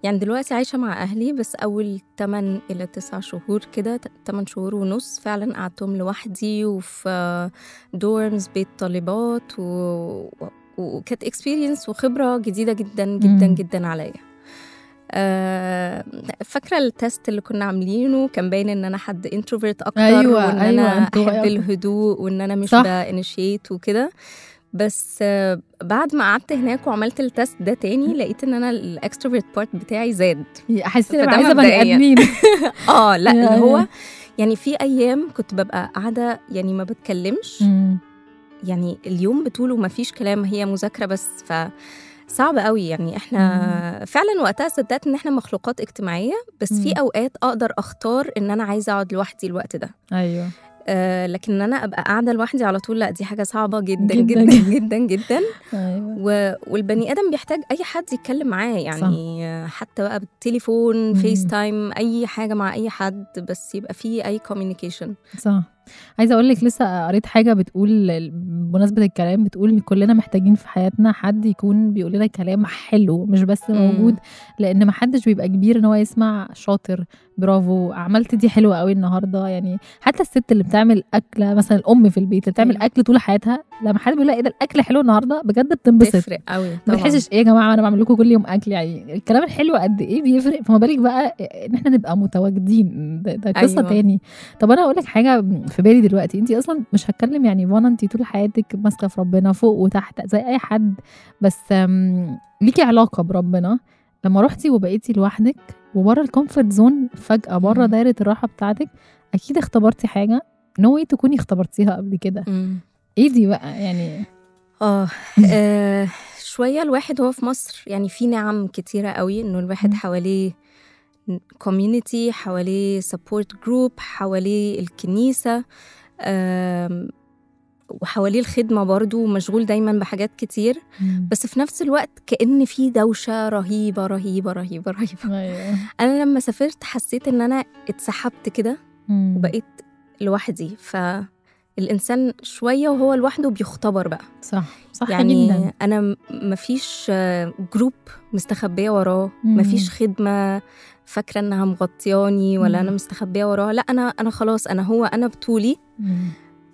يعني دلوقتي عايشة مع أهلي بس أول 8 إلى 9 شهور كده 8 شهور ونص فعلا قعدتهم لوحدي وفي دورمز بيت طالبات و... وكانت اكسبيرينس وخبرة جديدة جدا جدا مم. جدا عليا آه، فاكرة التست اللي كنا عاملينه كان باين ان انا حد انتروفيرت اكتر أيوة، وان أيوة، انا انتوا احب أكتر. الهدوء وان انا مش صح. بانيشيت وكده بس آه، بعد ما قعدت هناك وعملت التست ده تاني لقيت ان انا الاكستروفيرت بارت بتاعي زاد حاسه فده عايزه بني مبدئياً. ادمين اه لا يا- اللي هو يا. يعني في ايام كنت ببقى قاعده يعني ما بتكلمش مم. يعني اليوم بطوله ما فيش كلام هي مذاكره بس ف صعب قوي يعني احنا فعلا وقتها صدقت ان احنا مخلوقات اجتماعيه بس في مم. اوقات اقدر اختار ان انا عايزه اقعد لوحدي الوقت ده ايوه آه لكن ان انا ابقى قاعده لوحدي على طول لا دي حاجه صعبه جدا جداً. جدا جدا جدا ايوه و... والبني ادم بيحتاج اي حد يتكلم معاه يعني آه، حتى بقى بالتليفون مم. فيس تايم اي حاجه مع اي حد بس يبقى فيه اي كوميونيكيشن صح عايزه اقول لك لسه قريت حاجه بتقول بمناسبه الكلام بتقول ان كلنا محتاجين في حياتنا حد يكون بيقول لنا كلام حلو مش بس مم. موجود لان ما حدش بيبقى كبير ان هو يسمع شاطر برافو عملت دي حلوه قوي النهارده يعني حتى الست اللي بتعمل اكله مثلا الام في البيت اللي بتعمل أيوة. اكل طول حياتها لما حد بيقول لها ايه ده الاكل حلو النهارده بجد بتنبسط تفرق قوي ما طبعا بتحسش ايه يا جماعه انا بعمل لكم كل يوم اكل يعني الكلام الحلو قد ايه بيفرق فما بالك بقى ان احنا نبقى متواجدين ده, ده قصه أيوة. أيوة. تاني طب انا اقول لك حاجه في بالي دلوقتي انت اصلا مش هتكلم يعني فانا انت طول حياتك ماسكه في ربنا فوق وتحت زي اي حد بس أم، ليكي علاقه بربنا لما رحتي وبقيتي لوحدك وبره الكومفورت زون فجاه بره مم. دايره الراحه بتاعتك اكيد اختبرتي حاجه نو واي تكوني اختبرتيها قبل كده مم. ايه دي بقى يعني اه آه، شويه الواحد هو في مصر يعني في نعم كتيره قوي انه الواحد مم. حواليه كوميونتي حواليه سبورت جروب حواليه الكنيسه آم، وحواليه الخدمه برضو مشغول دايما بحاجات كتير بس في نفس الوقت كأن في دوشه رهيبه رهيبه رهيبه رهيبه ايوه انا لما سافرت حسيت ان انا اتسحبت كده مم. وبقيت لوحدي فالإنسان شوية وهو لوحده بيختبر بقى صح صح يعني جدا أنا م- مفيش آه، جروب مستخبية وراه مم. مفيش خدمة فاكرة إنها مغطياني ولا مم. أنا مستخبية وراه لا أنا أنا خلاص أنا هو أنا بطولي مم.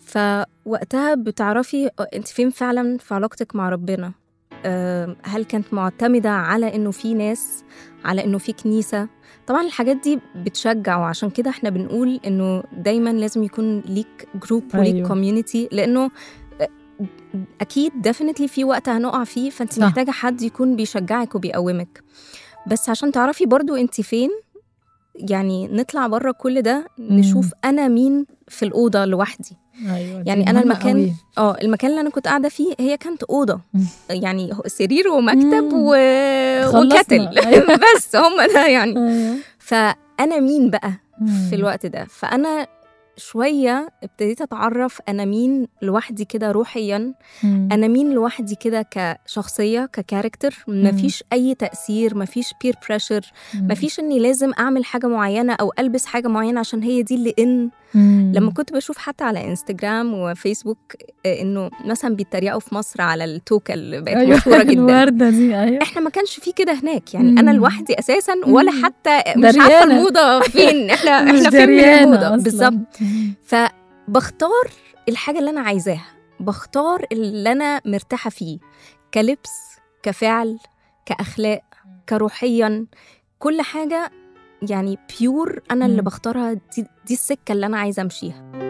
فوقتها بتعرفي آه، أنت فين فعلا في علاقتك مع ربنا آه، هل كانت معتمدة على إنه في ناس على إنه في كنيسة طبعا الحاجات دي بتشجع وعشان كده احنا بنقول إنه دايما لازم يكون ليك جروب وليك أيوة. كوميونتي لأنه آه، أكيد ديفينتلي في وقت هنقع فيه فأنت صح. محتاجة حد يكون بيشجعك وبيقومك بس عشان تعرفي برضو أنت فين يعني نطلع بره كل ده نشوف أنا مين في الأوضة لوحدي ايوه يعني دي أنا مهمة المكان- قوي. اه المكان اللي انا كنت قاعده فيه هي كانت اوضه مم. يعني هو سرير ومكتب مم. و... خلصنا. وكتل أيوة. بس هم ده يعني ايوه فانا مين بقى مم. في الوقت ده فانا شويه ابتديت اتعرف انا مين لوحدي كده روحيا مم. انا مين لوحدي كده كشخصيه ككاركتر مفيش اي تاثير مفيش بير بريشر مم. مفيش اني لازم اعمل حاجه معينه او البس حاجه معينه عشان هي دي اللي ان مم. لما كنت بشوف حتى على انستجرام وفيسبوك آه، انه مثلا بيتريقوا في مصر على التوكه اللي بقت أيوة. مشهوره جدا الورده دي ايوه احنا ما كانش في كده هناك يعني انا مم. لوحدي اساسا ولا مم. حتى مش عارفه دريانة. الموضه فين احنا مش احنا فين من دريانة الموضه أصلاً. بالظبط مم. فبختار الحاجه اللي انا عايزاها بختار اللي انا مرتاحه فيه كلبس كفعل كاخلاق كروحيا كل حاجه يعني بيور انا اللي مم. بختارها دي, دي السكه اللي انا عايزه امشيها